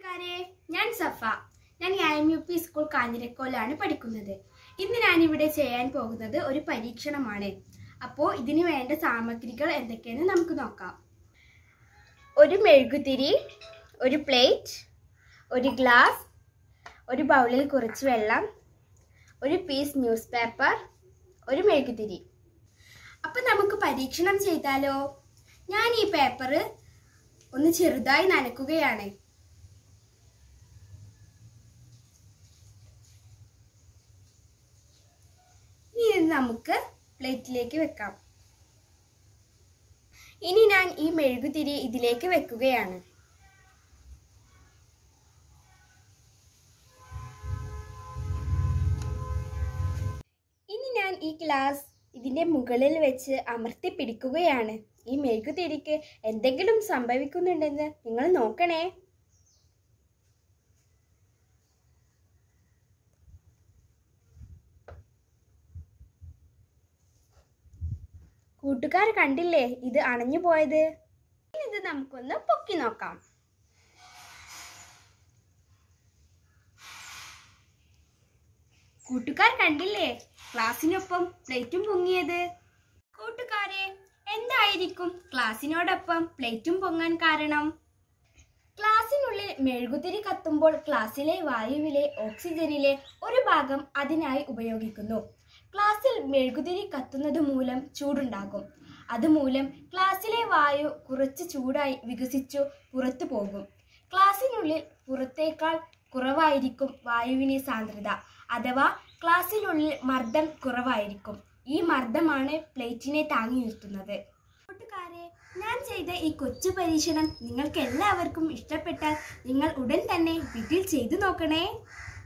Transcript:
കൂട്ടുകാരെ ഞാൻ സഫ ഞാൻ എം യു പി സ്കൂൾ കാഞ്ഞിരക്കോലാണ് പഠിക്കുന്നത് ഇന്ന് ഞാൻ ഇവിടെ ചെയ്യാൻ പോകുന്നത് ഒരു പരീക്ഷണമാണ് അപ്പോൾ ഇതിന് വേണ്ട സാമഗ്രികൾ എന്തൊക്കെയെന്ന് നമുക്ക് നോക്കാം ഒരു മെഴുകുതിരി ഒരു പ്ലേറ്റ് ഒരു ഗ്ലാസ് ഒരു ബൗളിൽ കുറച്ച് വെള്ളം ഒരു പീസ് ന്യൂസ് പേപ്പർ ഒരു മെഴുകുതിരി അപ്പം നമുക്ക് പരീക്ഷണം ചെയ്താലോ ഞാൻ ഈ പേപ്പർ ഒന്ന് ചെറുതായി നനക്കുകയാണ് ഇനി ഇത് നമുക്ക് പ്ലേറ്റിലേക്ക് വെക്കാം ഇനി ഞാൻ ഈ മെഴുകുതിരി ഇതിലേക്ക് വെക്കുകയാണ് ഇനി ഞാൻ ഈ ഗ്ലാസ് ഇതിന്റെ മുകളിൽ വെച്ച് അമർത്തി പിടിക്കുകയാണ് ഈ മെഴുകുതിരിക്ക് എന്തെങ്കിലും സംഭവിക്കുന്നുണ്ടെന്ന് നിങ്ങൾ നോക്കണേ കൂട്ടുകാർ കണ്ടില്ലേ ഇത് അണഞ്ഞു പോയത് ഇനി ഇത് നമുക്കൊന്ന് പൊക്കി നോക്കാം കൂട്ടുകാർ കണ്ടില്ലേ ക്ലാസ്സിനൊപ്പം പ്ലേറ്റും പൊങ്ങിയത് കൂട്ടുകാരെ എന്തായിരിക്കും ക്ലാസ്സിനോടൊപ്പം പ്ലേറ്റും പൊങ്ങാൻ കാരണം ക്ലാസ്സിനുള്ളിൽ മെഴുകുതിരി കത്തുമ്പോൾ ക്ലാസ്സിലെ വായുവിലെ ഓക്സിജനിലെ ഒരു ഭാഗം അതിനായി ഉപയോഗിക്കുന്നു ക്ലാസ്സിൽ മെഴുകുതിരി കത്തുന്നത് മൂലം ചൂടുണ്ടാകും അതുമൂലം ക്ലാസ്സിലെ വായു കുറച്ച് ചൂടായി വികസിച്ചു പുറത്തു പോകും ക്ലാസ്സിനുള്ളിൽ പുറത്തേക്കാൾ കുറവായിരിക്കും വായുവിന്റെ സാന്ദ്രത അഥവാ ക്ലാസ്സിനുള്ളിൽ മർദ്ദം കുറവായിരിക്കും ഈ മർദ്ദമാണ് പ്ലേറ്റിനെ താങ്ങി നിർത്തുന്നത് കൂട്ടുകാരെ ഞാൻ ചെയ്ത ഈ കൊച്ചു പരീക്ഷണം നിങ്ങൾക്ക് എല്ലാവർക്കും ഇഷ്ടപ്പെട്ടാൽ നിങ്ങൾ ഉടൻ തന്നെ വീട്ടിൽ ചെയ്തു നോക്കണേ